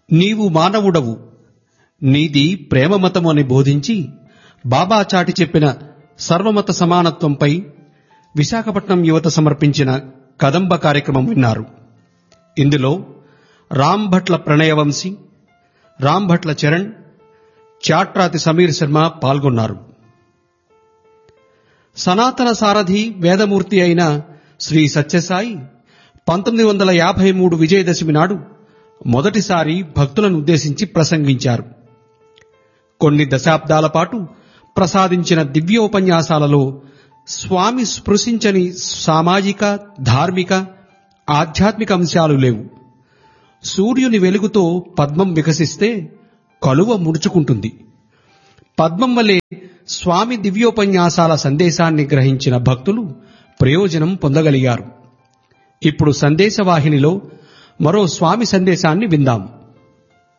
నీవు మానవుడవు నీది ప్రేమమతము అని బోధించి బాబా చాటి చెప్పిన సర్వమత సమానత్వంపై విశాఖపట్నం యువత సమర్పించిన కదంబ కార్యక్రమం విన్నారు ఇందులో రామ్ భట్ల ప్రణయవంశీ రామ్ భట్ల చరణ్ చాట్రాతి సమీర్ శర్మ పాల్గొన్నారు సనాతన సారథి వేదమూర్తి అయిన శ్రీ సత్యసాయి పంతొమ్మిది వందల యాభై మూడు విజయదశమి నాడు మొదటిసారి భక్తులను ఉద్దేశించి ప్రసంగించారు కొన్ని దశాబ్దాల పాటు ప్రసాదించిన దివ్యోపన్యాసాలలో స్వామి స్పృశించని సామాజిక ధార్మిక ఆధ్యాత్మిక అంశాలు లేవు సూర్యుని వెలుగుతో పద్మం వికసిస్తే కలువ ముడుచుకుంటుంది పద్మం వలె స్వామి దివ్యోపన్యాసాల సందేశాన్ని గ్రహించిన భక్తులు ప్రయోజనం పొందగలిగారు ఇప్పుడు సందేశవాహినిలో మరో స్వామి సందేశాన్ని విందాం